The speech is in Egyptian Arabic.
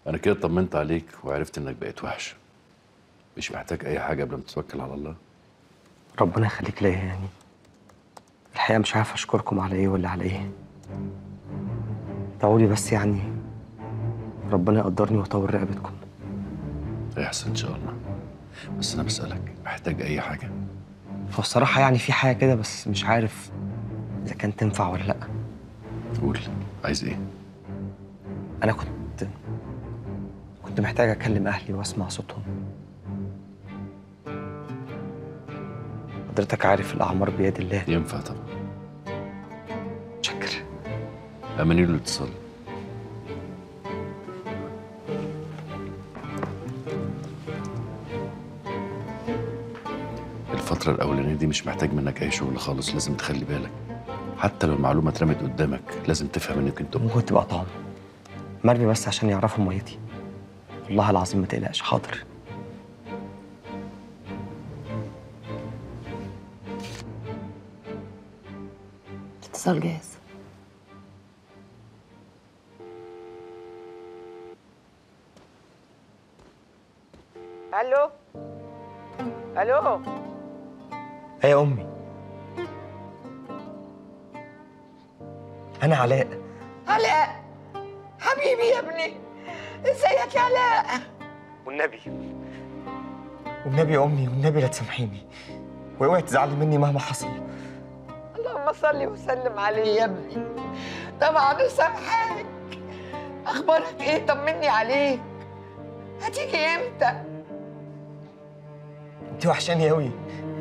انا كده طمنت عليك وعرفت انك بقيت وحش مش محتاج اي حاجه قبل ما تتوكل على الله ربنا يخليك ليا يعني الحقيقة مش عارف أشكركم على إيه ولا على إيه ادعوا لي بس يعني ربنا يقدرني ويطول رقبتكم هيحصل ان شاء الله بس انا بسالك محتاج اي حاجه هو الصراحة يعني في حاجة كده بس مش عارف إذا كان تنفع ولا لأ قول عايز ايه أنا كنت كنت محتاج أكلم أهلي وأسمع صوتهم حضرتك عارف الأعمار بيد الله ينفع طبعا شكر اماني له الاتصال الفترة الأولانية دي مش محتاج منك أي شغل خالص لازم تخلي بالك حتى لو المعلومة اترمت قدامك لازم تفهم إنك أنت ممكن تبقى طعم مرمي بس عشان يعرفوا ميتي والله العظيم ما تقلقش حاضر اتصال جاهز الو الو ايه يا امي انا علاء علاء حبيبي يا ابني ازيك يا علاء والنبي والنبي يا امي والنبي لا تسامحيني واوعي تزعلي مني مهما حصل اللهم صل وسلم عليه يا ابني طبعا مسامحاك اخبارك ايه طمني عليك هتيجي امتى انت وحشاني قوي